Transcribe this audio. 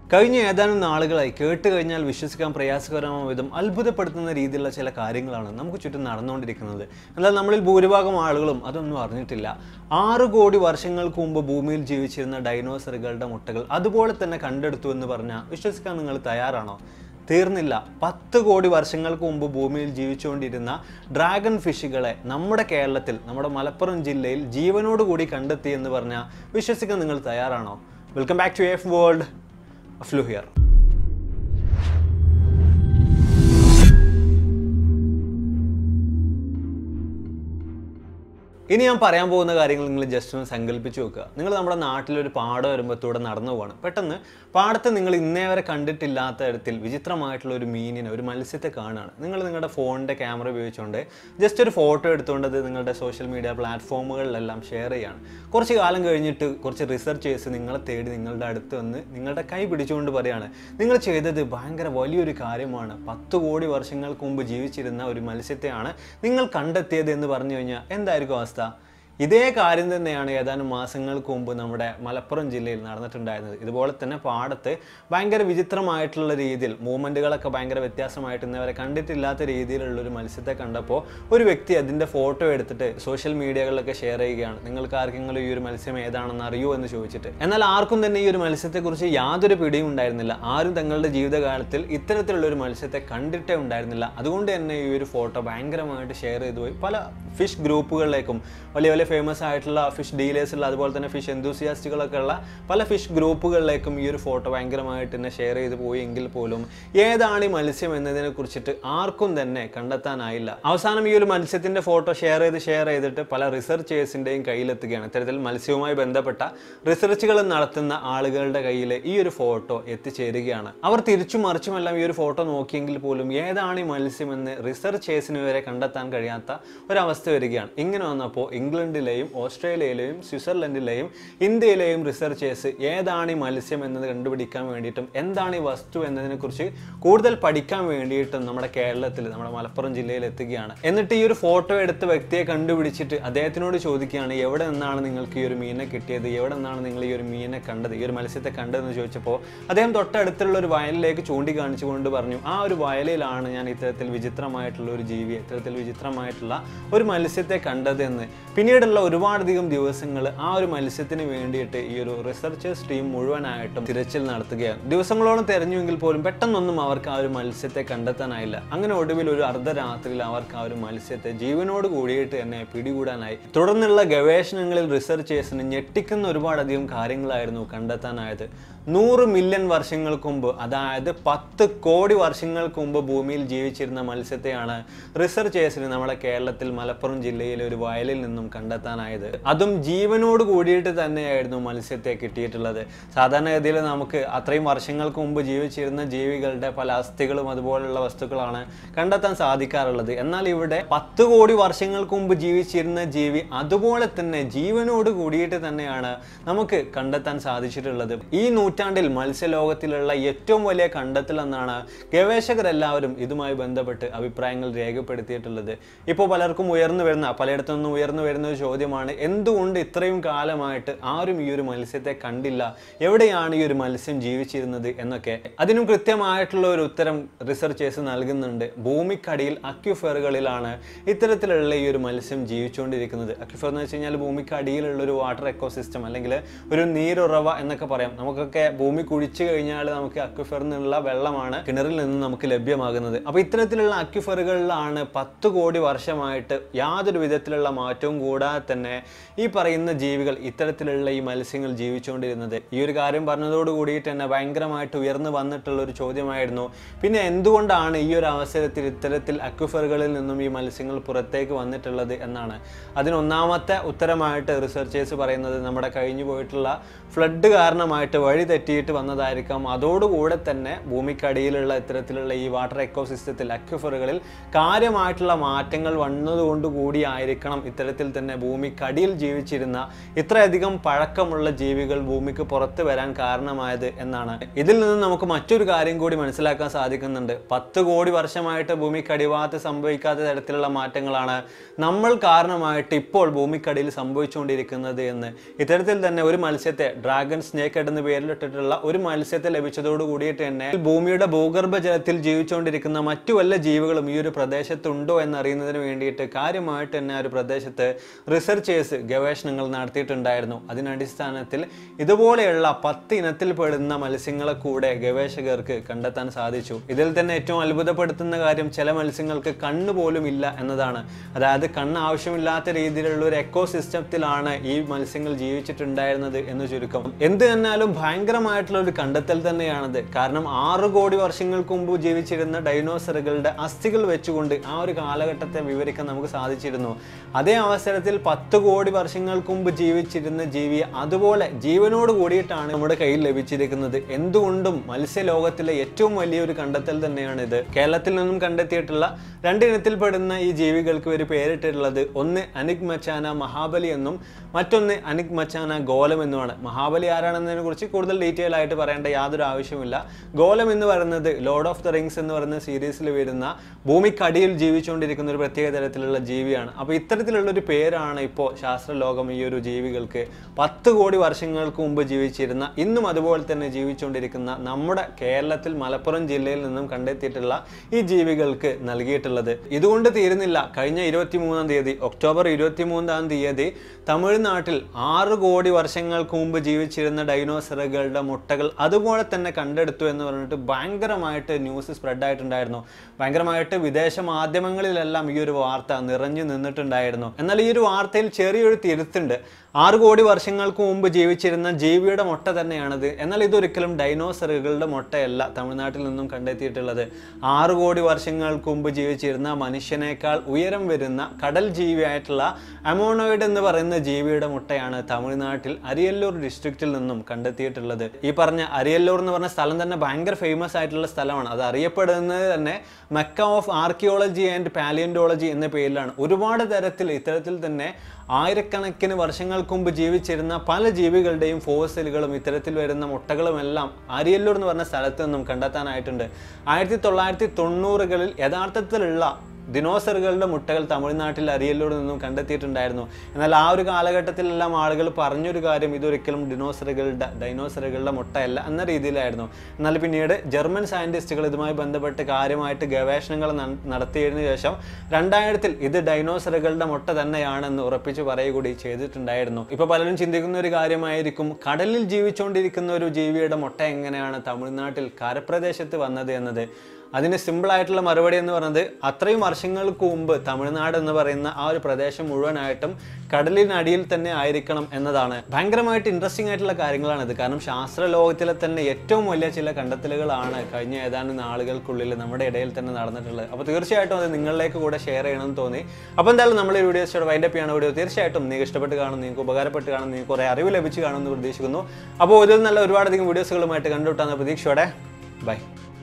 കഴിഞ്ഞ ഏതാനും നാളുകളായി കേട്ട് കഴിഞ്ഞാൽ വിശ്വസിക്കാൻ പ്രയാസകരമായ വിധം അത്ഭുതപ്പെടുത്തുന്ന രീതിയിലുള്ള ചില കാര്യങ്ങളാണ് നമുക്ക് ചുറ്റും നടന്നുകൊണ്ടിരിക്കുന്നത് എന്നാൽ നമ്മളിൽ ഭൂരിഭാഗം ആളുകളും അതൊന്നും അറിഞ്ഞിട്ടില്ല ആറ് കോടി വർഷങ്ങൾക്ക് മുമ്പ് ഭൂമിയിൽ ജീവിച്ചിരുന്ന ഡൈനോസറുകളുടെ മുട്ടകൾ അതുപോലെ തന്നെ കണ്ടെടുത്തു എന്ന് പറഞ്ഞാൽ വിശ്വസിക്കാൻ നിങ്ങൾ തയ്യാറാണോ തീർന്നില്ല പത്ത് കോടി വർഷങ്ങൾക്ക് മുമ്പ് ഭൂമിയിൽ ജീവിച്ചുകൊണ്ടിരുന്ന ഡ്രാഗൺ ഫിഷുകളെ നമ്മുടെ കേരളത്തിൽ നമ്മുടെ മലപ്പുറം ജില്ലയിൽ ജീവനോടുകൂടി കണ്ടെത്തി എന്ന് പറഞ്ഞാൽ വിശ്വസിക്കാൻ നിങ്ങൾ തയ്യാറാണോ welcome back to F world flu here ഇനി ഞാൻ പറയാൻ പോകുന്ന കാര്യങ്ങൾ നിങ്ങൾ ജസ്റ്റ് ഒന്ന് സങ്കല്പിച്ച് നോക്കുക നിങ്ങൾ നമ്മുടെ നാട്ടിലൊരു പാടം വരുമ്പോഴത്തൂടെ നടന്നു പോവാണ് പെട്ടെന്ന് പാടത്ത് നിങ്ങൾ ഇന്നേ വരെ കണ്ടിട്ടില്ലാത്ത തരത്തിൽ വിചിത്രമായിട്ടുള്ള ഒരു മീനിനെ ഒരു മത്സ്യത്തെ കാണുകയാണ് നിങ്ങൾ നിങ്ങളുടെ ഫോണിൻ്റെ ക്യാമറ ഉപയോഗിച്ചുകൊണ്ട് ജസ്റ്റ് ഒരു ഫോട്ടോ എടുത്തുകൊണ്ട് അത് നിങ്ങളുടെ സോഷ്യൽ മീഡിയ പ്ലാറ്റ്ഫോമുകളിലെല്ലാം ഷെയർ ചെയ്യാണ് കുറച്ച് കാലം കഴിഞ്ഞിട്ട് കുറച്ച് റിസർച്ചേഴ്സ് നിങ്ങളെ തേടി നിങ്ങളുടെ അടുത്ത് വന്ന് നിങ്ങളുടെ കൈ പിടിച്ചുകൊണ്ട് പറയാണ് നിങ്ങൾ ചെയ്തത് ഭയങ്കര വലിയൊരു കാര്യമാണ് പത്ത് കോടി വർഷങ്ങൾക്ക് മുമ്പ് ജീവിച്ചിരുന്ന ഒരു മത്സ്യത്തെയാണ് നിങ്ങൾ കണ്ടെത്തിയത് എന്ന് പറഞ്ഞു കഴിഞ്ഞാൽ എന്തായിരിക്കും അവസ്ഥ ഇതേ കാര്യം തന്നെയാണ് ഏതാനും മാസങ്ങൾക്ക് മുമ്പ് നമ്മുടെ മലപ്പുറം ജില്ലയിൽ നടന്നിട്ടുണ്ടായിരുന്നത് ഇതുപോലെ തന്നെ പാടത്ത് ഭയങ്കര വിചിത്രമായിട്ടുള്ള രീതിയിൽ മൂവ്മെൻറ്റുകളൊക്കെ ഭയങ്കര വ്യത്യാസമായിട്ട് ഇന്നവരെ കണ്ടിട്ടില്ലാത്ത രീതിയിലുള്ള ഒരു മത്സ്യത്തെ കണ്ടപ്പോൾ ഒരു വ്യക്തി അതിൻ്റെ ഫോട്ടോ എടുത്തിട്ട് സോഷ്യൽ മീഡിയകളിലൊക്കെ ഷെയർ ചെയ്യുകയാണ് നിങ്ങൾക്ക് ആർക്കെങ്കിലും ഈ ഒരു മത്സ്യം ഏതാണെന്ന് അറിയോ എന്ന് ചോദിച്ചിട്ട് എന്നാൽ ആർക്കും തന്നെ ഈ ഒരു മത്സ്യത്തെക്കുറിച്ച് യാതൊരു പിടിയും ഉണ്ടായിരുന്നില്ല ആരും തങ്ങളുടെ ജീവിതകാലത്തിൽ ഇത്തരത്തിലുള്ള ഒരു മത്സ്യത്തെ കണ്ടിട്ടേ ഉണ്ടായിരുന്നില്ല അതുകൊണ്ട് തന്നെ ഈ ഒരു ഫോട്ടോ ഭയങ്കരമായിട്ട് ഷെയർ ചെയ്തു പോയി പല ഫിഷ് ഗ്രൂപ്പുകളിലേക്കും വലിയ വലിയ ഫേമസ് ആയിട്ടുള്ള ഫിഷ് ഡീലേഴ്സുള്ള അതുപോലെ തന്നെ ഫിഷ് എന്തൂസിയാസ്റ്റുകളൊക്കെ ഉള്ള പല ഫിഷ് ഗ്രൂപ്പുകളിലേക്കും ഈ ഒരു ഫോട്ടോ ഭയങ്കരമായിട്ട് തന്നെ ഷെയർ ചെയ്ത് പോയി എങ്കിൽ പോലും ഏതാണ് ഈ മത്സ്യം എന്നതിനെ കുറിച്ചിട്ട് ആർക്കും തന്നെ കണ്ടെത്താനായില്ല അവസാനം ഈ ഒരു മത്സ്യത്തിന്റെ ഫോട്ടോ ഷെയർ ചെയ്ത് ഷെയർ ചെയ്തിട്ട് പല റിസർച്ചേഴ്സിന്റെയും കയ്യിലെത്തുകയാണ് ഇത്തരത്തിൽ മത്സ്യവുമായി ബന്ധപ്പെട്ട റിസർച്ചുകൾ നടത്തുന്ന ആളുകളുടെ കയ്യിൽ ഈ ഒരു ഫോട്ടോ എത്തിച്ചേരുകയാണ് അവർ തിരിച്ചും മറിച്ചുമെല്ലാം ഈ ഒരു ഫോട്ടോ നോക്കിയെങ്കിൽ പോലും ഏതാണ് ഈ മത്സ്യം എന്ന് റിസർച്ചേഴ്സിന് വരെ കണ്ടെത്താൻ കഴിയാത്ത ഒരവസ്ഥ വരികയാണ് ഇങ്ങനെ വന്നപ്പോൾ ഇംഗ്ലണ്ടിലെയും ഓസ്ട്രേലിയയിലെയും സ്വിറ്റ്സർലൻഡിലെയും ഇന്ത്യയിലെയും റിസർച്ചേഴ്സ് ഏതാണ് ഈ മത്സ്യം എന്നത് കണ്ടുപിടിക്കാൻ വേണ്ടിയിട്ടും എന്താണ് ഈ വസ്തു എന്നതിനെക്കുറിച്ച് കൂടുതൽ പഠിക്കാൻ വേണ്ടിയിട്ടും നമ്മുടെ കേരളത്തിൽ നമ്മുടെ മലപ്പുറം ജില്ലയിൽ എത്തുകയാണ് എന്നിട്ട് ഈ ഒരു ഫോട്ടോ എടുത്ത വ്യക്തിയെ കണ്ടുപിടിച്ചിട്ട് അദ്ദേഹത്തിനോട് ചോദിക്കുകയാണ് എവിടെ നിന്നാണ് നിങ്ങൾക്ക് ഈ ഒരു മീനിനെ കിട്ടിയത് എവിടെ നിന്നാണ് നിങ്ങൾ ഈ ഒരു മീനിനെ കണ്ടത് ഈ ഒരു മത്സ്യത്തെ കണ്ടതെന്ന് ചോദിച്ചപ്പോൾ അദ്ദേഹം തൊട്ടടുത്തുള്ള ഒരു വയലിലേക്ക് ചൂണ്ടിക്കാണിച്ചുകൊണ്ട് പറഞ്ഞു ആ ഒരു വയലിലാണ് ഞാൻ ഇത്തരത്തിൽ വിചിത്രമായിട്ടുള്ള ഒരു ജീവിയെ ഇത്തരത്തിൽ വിചിത്രമായിട്ടുള്ള ഒരു മത്സ്യത്തെ കണ്ടതെന്ന് പിന്നീടുള്ള ഒരുപാടധികം ദിവസങ്ങൾ ആ ഒരു മത്സ്യത്തിന് വേണ്ടിയിട്ട് ഈ ഒരു റിസർച്ചേഴ്സ് ടീം മുഴുവനായിട്ടും തിരച്ചിൽ നടത്തുകയാണ് ദിവസങ്ങളോളം തെരഞ്ഞുവെങ്കിൽ പോലും പെട്ടെന്നൊന്നും അവർക്ക് ആ ഒരു മത്സ്യത്തെ കണ്ടെത്താനായില്ല അങ്ങനെ ഒടുവിൽ ഒരു അർദ്ധരാത്രിയിൽ അവർക്ക് ആ ഒരു മത്സ്യത്തെ ജീവനോട് കൂടിയിട്ട് തന്നെ പിടികൂടാനായി തുടർന്നുള്ള ഗവേഷണങ്ങളിൽ റിസർച്ചേഴ്സിന് ഞെട്ടിക്കുന്ന ഒരുപാടധികം കാര്യങ്ങളായിരുന്നു കണ്ടെത്താനായത് നൂറ് മില്യൺ വർഷങ്ങൾക്ക് മുമ്പ് അതായത് പത്ത് കോടി വർഷങ്ങൾക്ക് മുമ്പ് ഭൂമിയിൽ ജീവിച്ചിരുന്ന മത്സ്യത്തെയാണ് റിസർച്ചേഴ്സിന് നമ്മുടെ കേരളത്തിൽ മലപ്പുറം ജില്ലയിലെ ഒരു വയലിൽ നിന്നും കണ്ടെത്താനായത് അതും ജീവനോട് കൂടിയിട്ട് തന്നെയായിരുന്നു മത്സ്യത്തെ കിട്ടിയിട്ടുള്ളത് സാധാരണഗതിയിൽ നമുക്ക് അത്രയും വർഷങ്ങൾക്ക് മുമ്പ് ജീവിച്ചിരുന്ന ജീവികളുടെ പല അസ്ഥികളും അതുപോലുള്ള വസ്തുക്കളാണ് കണ്ടെത്താൻ സാധിക്കാറുള്ളത് എന്നാൽ ഇവിടെ പത്ത് കോടി വർഷങ്ങൾക്ക് മുമ്പ് ജീവിച്ചിരുന്ന ജീവി അതുപോലെ തന്നെ ജീവനോട് കൂടിയിട്ട് തന്നെയാണ് നമുക്ക് കണ്ടെത്താൻ സാധിച്ചിട്ടുള്ളത് ഈ നൂറ്റാണ്ടിൽ മത്സ്യലോകത്തിലുള്ള ഏറ്റവും വലിയ കണ്ടെത്തൽ എന്നാണ് ഗവേഷകരെല്ലാവരും ഇതുമായി ബന്ധപ്പെട്ട് അഭിപ്രായങ്ങൾ രേഖപ്പെടുത്തിയിട്ടുള്ളത് ഇപ്പോൾ പലർക്കും ഉയർന്നു വരുന്ന പലയിടത്തു നിന്നും ഉയർന്നു വരുന്ന ഒരു ചോദ്യമാണ് എന്തുകൊണ്ട് ഇത്രയും കാലമായിട്ട് ആരും ഈ ഒരു മത്സ്യത്തെ കണ്ടില്ല എവിടെയാണ് ഈ ഒരു മത്സ്യം ജീവിച്ചിരുന്നത് എന്നൊക്കെ അതിനും കൃത്യമായിട്ടുള്ള ഒരു ഉത്തരം റിസർച്ചേഴ്സ് നൽകുന്നുണ്ട് ഭൂമിക്കടിയിൽ അക്യുഫറുകളിലാണ് ഇത്തരത്തിലുള്ള ഈ ഒരു മത്സ്യം ജീവിച്ചുകൊണ്ടിരിക്കുന്നത് അക്യുഫർ എന്ന് വെച്ച് കഴിഞ്ഞാൽ ഭൂമിക്കടിയിലുള്ള ഒരു വാട്ടർ എക്കോസിസ്റ്റം അല്ലെങ്കിൽ ഒരു നീരുറവ എന്നൊക്കെ പറയാം നമുക്കൊക്കെ ഭൂമി കുഴിച്ചു കഴിഞ്ഞാൽ നമുക്ക് അക്യുഫറിൽ നിന്നുള്ള വെള്ളമാണ് കിണറിൽ നിന്ന് നമുക്ക് ലഭ്യമാകുന്നത് അപ്പോൾ ഇത്തരത്തിലുള്ള അക്യുഫറുകളിലാണ് പത്ത് കോടി വർഷമായിട്ട് യാതൊരു വിധത്തിലുള്ള മാറ്റവും കൂടാതെ തന്നെ ഈ പറയുന്ന ജീവികൾ ഇത്തരത്തിലുള്ള ഈ മത്സ്യങ്ങൾ ജീവിച്ചുകൊണ്ടിരുന്നത് ഈ ഒരു കാര്യം പറഞ്ഞതോട് കൂടിയിട്ട് തന്നെ ഭയങ്കരമായിട്ട് ഉയർന്നു വന്നിട്ടുള്ള ഒരു ചോദ്യമായിരുന്നു പിന്നെ എന്തുകൊണ്ടാണ് ഈ ഒരു അവസരത്തിൽ ഇത്തരത്തിൽ അക്യുഫറുകളിൽ നിന്നും ഈ മത്സ്യങ്ങൾ പുറത്തേക്ക് വന്നിട്ടുള്ളത് എന്നാണ് അതിനൊന്നാമത്തെ ഉത്തരമായിട്ട് റിസർച്ചേഴ്സ് പറയുന്നത് നമ്മുടെ കഴിഞ്ഞു പോയിട്ടുള്ള ഫ്ലഡ് കാരണമായിട്ട് വഴി തെറ്റിയിട്ട് വന്നതായിരിക്കാം അതോടുകൂടെ തന്നെ ഭൂമിക്കടിയിലുള്ള ഇത്തരത്തിലുള്ള ഈ വാട്ടർ എക്കോസിസ്റ്റത്തിൽ അക്യുഫറുകളിൽ കാര്യമായിട്ടുള്ള മാറ്റങ്ങൾ വന്നതുകൊണ്ട് കൂടിയായിരിക്കണം ഇത്തരത്തിൽ തന്നെ ഭൂമിക്കടിയിൽ ജീവിച്ചിരുന്ന ഇത്രയധികം പഴക്കമുള്ള ജീവികൾ ഭൂമിക്ക് പുറത്ത് വരാൻ കാരണമായത് എന്നാണ് ഇതിൽ നിന്ന് നമുക്ക് മറ്റൊരു കാര്യം കൂടി മനസ്സിലാക്കാൻ സാധിക്കുന്നുണ്ട് പത്ത് കോടി വർഷമായിട്ട് ഭൂമിക്കടിഭാഗത്ത് സംഭവിക്കാത്ത തരത്തിലുള്ള മാറ്റങ്ങളാണ് നമ്മൾ കാരണമായിട്ട് ഇപ്പോൾ ഭൂമിക്കടിയിൽ സംഭവിച്ചുകൊണ്ടിരിക്കുന്നത് എന്ന് ഇത്തരത്തിൽ തന്നെ ഒരു മത്സ്യത്തെ ഡ്രാഗൺ സ്നേക്ക് എന്ന് പേരിലിട്ടിട്ടുള്ള ഒരു മത്സ്യത്തെ ലഭിച്ചതോട് കൂടിയിട്ട് തന്നെ ഭൂമിയുടെ ഭൂഗർഭ ജലത്തിൽ ജീവിച്ചുകൊണ്ടിരിക്കുന്ന മറ്റു വല്ല ജീവികളും ഈ ഒരു പ്രദേശത്തുണ്ടോ എന്നറിയുന്നതിന് വേണ്ടിയിട്ട് കാര്യമായിട്ട് തന്നെ ആ ഒരു പ്രദേശത്ത് റിസർച്ചേഴ്സ് ഗവേഷണങ്ങൾ നടത്തിയിട്ടുണ്ടായിരുന്നു അതിനടിസ്ഥാനത്തിൽ ഇതുപോലെയുള്ള പത്ത് ഇനത്തിൽപ്പെടുന്ന മത്സ്യങ്ങളെ കൂടെ ഗവേഷകർക്ക് കണ്ടെത്താൻ സാധിച്ചു ഇതിൽ തന്നെ ഏറ്റവും അത്ഭുതപ്പെടുത്തുന്ന കാര്യം ചില മത്സ്യങ്ങൾക്ക് കണ്ണ് പോലും ഇല്ല എന്നതാണ് അതായത് കണ്ണ് ആവശ്യമില്ലാത്ത രീതിയിലുള്ള ഒരു എക്കോ സിസ്റ്റത്തിലാണ് ഈ മത്സ്യങ്ങൾ ജീവിച്ചിട്ടുണ്ടായിരുന്നത് എന്ന് ചുരുക്കം എന്ത് തന്നാലും ഭയങ്കരമായിട്ടുള്ള ഒരു കണ്ടെത്തൽ തന്നെയാണത് കാരണം ആറ് കോടി വർഷങ്ങൾക്ക് മുമ്പ് ജീവിച്ചിരുന്ന ഡൈനോസറുകളുടെ അസ്ഥികൾ വെച്ചുകൊണ്ട് ആ ഒരു കാലഘട്ടത്തെ വിവരിക്കാൻ നമുക്ക് സാധിച്ചിരുന്നു അതേ അവസരത്തിൽ പത്ത് കോടി വർഷങ്ങൾക്ക് മുമ്പ് ജീവിച്ചിരുന്ന ജീവിയെ അതുപോലെ ജീവനോട് കൂടിയിട്ടാണ് നമ്മുടെ കയ്യിൽ ലഭിച്ചിരിക്കുന്നത് എന്തുകൊണ്ടും മത്സ്യലോകത്തിലെ ഏറ്റവും വലിയൊരു കണ്ടെത്തൽ തന്നെയാണ് ഇത് കേരളത്തിൽ നിന്നും കണ്ടെത്തിയിട്ടുള്ള രണ്ടിനത്തിൽപ്പെടുന്ന ഈ ജീവികൾക്ക് ഒരു പേരിട്ടിട്ടുള്ളത് ഒന്ന് അനിക് മച്ചാന മഹാബലി എന്നും മറ്റൊന്ന് അനിക് മച്ചാന ഗോലം എന്നുമാണ് മഹാബലി ആരാണെന്നതിനെ കുറിച്ച് കൂടുതൽ ഡീറ്റെയിൽ ആയിട്ട് പറയേണ്ട യാതൊരു ആവശ്യമില്ല ഗോലം എന്ന് പറയുന്നത് ലോർഡ് ഓഫ് ദ റിങ്സ് എന്ന് പറയുന്ന സീരീസിൽ വരുന്ന ഭൂമിക്കടിയിൽ ജീവിച്ചുകൊണ്ടിരിക്കുന്ന ഒരു പ്രത്യേക തരത്തിലുള്ള ജീവിയാണ് അപ്പോൾ ഇത്തരത്തിലുള്ള ഒരു പേരാണ് ഇപ്പോൾ ശാസ്ത്രലോകം ഈ ഒരു ജീവികൾക്ക് പത്ത് കോടി വർഷങ്ങൾക്ക് മുമ്പ് ജീവിച്ചിരുന്ന ഇന്നും അതുപോലെ തന്നെ ജീവിച്ചുകൊണ്ടിരിക്കുന്ന നമ്മുടെ കേരളത്തിൽ മലപ്പുറം ജില്ലയിൽ നിന്നും കണ്ടെത്തിയിട്ടുള്ള ഈ ജീവികൾക്ക് നൽകിയിട്ടുള്ളത് ഇതുകൊണ്ട് തീരുന്നില്ല കഴിഞ്ഞ ഇരുപത്തി മൂന്നാം തീയതി ഒക്ടോബർ ഇരുപത്തി മൂന്നാം തീയതി തമിഴ്നാട്ടിൽ ആറ് കോടി വർഷങ്ങൾക്ക് മുമ്പ് ജീവിച്ചിരുന്ന ഡൈനോസറുകളുടെ മുട്ടകൾ അതുപോലെ തന്നെ കണ്ടെടുത്തു എന്ന് പറഞ്ഞിട്ട് ഭയങ്കരമായിട്ട് ന്യൂസ് സ്പ്രെഡ് ആയിട്ടുണ്ടായിരുന്നു ഭയങ്കരമായിട്ട് വിദേശ മാധ്യമങ്ങളിലെല്ലാം ഈ ഒരു വാർത്ത നിറഞ്ഞു നിന്നിട്ടുണ്ടായിരുന്നു എന്നാൽ ഈ ഒരു വാർത്തയിൽ ചെറിയൊരു തിരുത്തുണ്ട് ആറ് കോടി വർഷങ്ങൾക്ക് മുമ്പ് ജീവിച്ചിരുന്ന ജീവിയുടെ മുട്ട തന്നെയാണത് എന്നാൽ ഇതൊരിക്കലും ഡൈനോസറുകളുടെ മുട്ടയല്ല തമിഴ്നാട്ടിൽ നിന്നും കണ്ടെത്തിയിട്ടുള്ളത് ആറ് കോടി വർഷങ്ങൾക്ക് മുമ്പ് ജീവിച്ചിരുന്ന മനുഷ്യനേക്കാൾ ഉയരം വരുന്ന കടൽ ജീവിയായിട്ടുള്ള അമോണോയിഡ് എന്ന് പറയുന്ന ജീവിയുടെ മുട്ടയാണ് തമിഴ്നാട്ടിൽ അരിയല്ലൂർ ഡിസ്ട്രിക്റ്റിൽ നിന്നും കണ്ടെത്തിയിട്ടുള്ളത് ഈ പറഞ്ഞ അരിയല്ലൂർ എന്ന് പറഞ്ഞ സ്ഥലം തന്നെ ഭയങ്കര ഫേമസ് ആയിട്ടുള്ള സ്ഥലമാണ് അത് അറിയപ്പെടുന്നത് തന്നെ Mecca of archaeology and palaeontology എന്ന പേരിലാണ് ഒരുപാട് തരത്തിൽ ഇത്തരത്തിൽ തന്നെ ആയിരക്കണക്കിന് വർഷങ്ങൾക്ക് മുമ്പ് ജീവിച്ചിരുന്ന പല ജീവികളുടെയും ഫോസിലുകളും ഇത്തരത്തിൽ വരുന്ന മുട്ടകളും എല്ലാം അരിയല്ലൂർ എന്ന് പറഞ്ഞ സ്ഥലത്ത് നിന്നും കണ്ടെത്താനായിട്ടുണ്ട് ആയിരത്തി തൊള്ളായിരത്തി തൊണ്ണൂറുകളിൽ യഥാർത്ഥത്തിലുള്ള ദിനോസറുകളുടെ മുട്ടകൾ തമിഴ്നാട്ടിൽ അരിയല്ലൂർ നിന്നും കണ്ടെത്തിയിട്ടുണ്ടായിരുന്നു എന്നാൽ ആ ഒരു കാലഘട്ടത്തിലെല്ലാം ആളുകൾ പറഞ്ഞൊരു കാര്യം ഇതൊരിക്കലും ഡിനോസറുകളുടെ ഡൈനോസറുകളുടെ മുട്ടയല്ല എന്ന രീതിയിലായിരുന്നു എന്നാൽ പിന്നീട് ജർമ്മൻ സയന്റിസ്റ്റുകൾ ഇതുമായി ബന്ധപ്പെട്ട് കാര്യമായിട്ട് ഗവേഷണങ്ങൾ ന- നടത്തിയതിനു ശേഷം രണ്ടായിരത്തിൽ ഇത് ഡൈനോസറുകളുടെ മുട്ട തന്നെയാണെന്ന് ഉറപ്പിച്ചു പറയുകൂടി ചെയ്തിട്ടുണ്ടായിരുന്നു ഇപ്പൊ പലരും ചിന്തിക്കുന്ന ഒരു കാര്യമായിരിക്കും കടലിൽ ജീവിച്ചുകൊണ്ടിരിക്കുന്ന ഒരു ജീവിയുടെ മുട്ട എങ്ങനെയാണ് തമിഴ്നാട്ടിൽ കരപ്രദേശത്ത് വന്നത് എന്നത് അതിന് സിമ്പിൾ ആയിട്ടുള്ള മറുപടി എന്ന് പറയുന്നത് അത്രയും വർഷങ്ങൾക്ക് മുമ്പ് തമിഴ്നാട് എന്ന് പറയുന്ന ആ ഒരു പ്രദേശം മുഴുവനായിട്ടും കടലിനടിയിൽ തന്നെ ആയിരിക്കണം എന്നതാണ് ഭയങ്കരമായിട്ട് ഇൻട്രസ്റ്റിംഗ് ആയിട്ടുള്ള കാര്യങ്ങളാണിത് കാരണം ശാസ്ത്ര ലോകത്തിലെ തന്നെ ഏറ്റവും വലിയ ചില കണ്ടെത്തലുകളാണ് കഴിഞ്ഞ ഏതാനും നാളുകൾക്കുള്ളിൽ നമ്മുടെ ഇടയിൽ തന്നെ നടന്നിട്ടുള്ളത് അപ്പോൾ തീർച്ചയായിട്ടും അത് നിങ്ങളിലേക്ക് കൂടെ ഷെയർ ചെയ്യണമെന്ന് തോന്നി അപ്പോൾ എന്തായാലും നമ്മൾ ഈ വീഡിയോസോട് വൈൻഡ് അപ്പ് ചെയ്യണ വീഡിയോ തീർച്ചയായിട്ടും നിങ്ങൾക്ക് ഇഷ്ടപ്പെട്ട് കാണും നിങ്ങൾക്ക് ഉപകാരപ്പെട്ട് കാണും നിങ്ങൾക്ക് കുറേ അറിവ് ലഭിച്ച് കാണുമെന്ന് പ്രതീക്ഷിക്കുന്നു അപ്പോൾ ഇതിൽ നല്ല ഒരുപാടധികം വീഡിയോസുകളുമായിട്ട് കണ്ടുവിട്ടാന്ന പ്രതീക്ഷയോടെ ബൈ